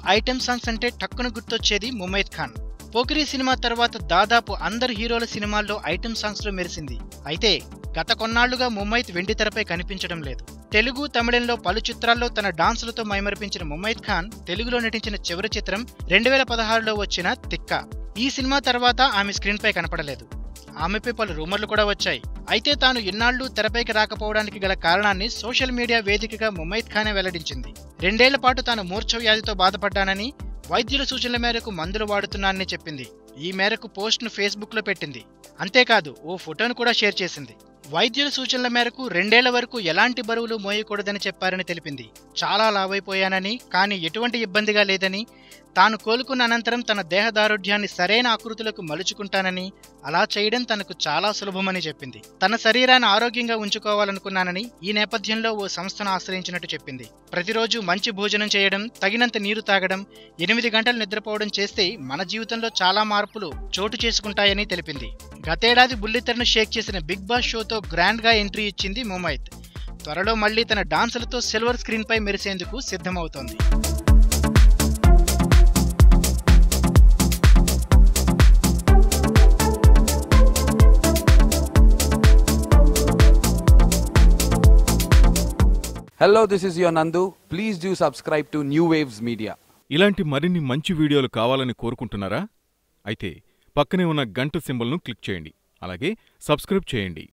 Item songs అంటే టక్కున గుర్తొచ్చేది ముమైత్ ఖాన్ పోకిరి సినిమా తర్వాత దాదాపు అందరు హీరోల సినిమాల్లో ఐటెం సాంగ్స్ లో మెరిసింది అయితే గత కొన్నాళ్లుగా ముమైత్ వెండి తెరపై కనిపించడం లేదు తెలుగు తమిళంలో పలు చిత్రాల్లో తన డాన్సులతో మైమరిపించిన ముమైత్ ఖాన్ తెలుగులో నటించిన చివరి చిత్రం రెండు వేల పదహారులో వచ్చిన తిక్క ఈ సినిమా తర్వాత ఆమె స్క్రీన్ పై కనపడలేదు ఆమెపై పలు రూమర్లు కూడా వచ్చాయి అయితే తాను ఇన్నాళ్లు తెరపైకి రాకపోవడానికి గల కారణాన్ని సోషల్ మీడియా వేదికగా ముమైత్ ఖానే వెల్లడించింది రెండేళ్ల పాటు తాను మూర్ఛ వ్యాధితో బాధపడ్డానని వైద్యుల సూచనల మేరకు మందులు వాడుతున్నానని చెప్పింది ఈ మేరకు పోస్ట్ను ఫేస్బుక్లో పెట్టింది అంతేకాదు ఓ ఫోటోను కూడా షేర్ చేసింది వైద్యుల సూచనల మేరకు రెండేళ్ల వరకు ఎలాంటి బరువులు మోయకూడదని చెప్పారని తెలిపింది చాలా లావైపోయానని కానీ ఎటువంటి ఇబ్బందిగా లేదని తాను కోలుకున్న అనంతరం తన దేహదారుఢ్యాన్ని సరైన ఆకృతులకు మలుచుకుంటానని అలా చేయడం తనకు చాలా సులభమని చెప్పింది తన శరీరాన్ని ఆరోగ్యంగా ఉంచుకోవాలనుకున్నానని ఈ నేపథ్యంలో ఓ సంస్థను ఆశ్రయించినట్టు చెప్పింది ప్రతిరోజు మంచి భోజనం చేయడం తగినంత నీరు తాగడం ఎనిమిది గంటలు నిద్రపోవడం చేస్తే మన జీవితంలో చాలా మార్పులు చోటు చేసుకుంటాయని తెలిపింది గతేడాది బుల్లితెరను షేక్ చేసిన బిగ్ బాస్ షోతో గ్రాండ్ గా ఎంట్రీ ఇచ్చింది ముమైత్ త్వరలో మళ్లీ తన డాన్సులతో సిల్వర్ స్క్రీన్ పై మెరిసేందుకు సిద్ధమవుతోంది Hello, this is your Nandu. Please do subscribe to New Waves Media. ఇలాంటి మరిన్ని మంచి వీడియోలు కావాలని కోరుకుంటున్నారా అయితే పక్కనే ఉన్న గంట సింబల్ను క్లిక్ చేయండి అలాగే సబ్స్క్రైబ్ చేయండి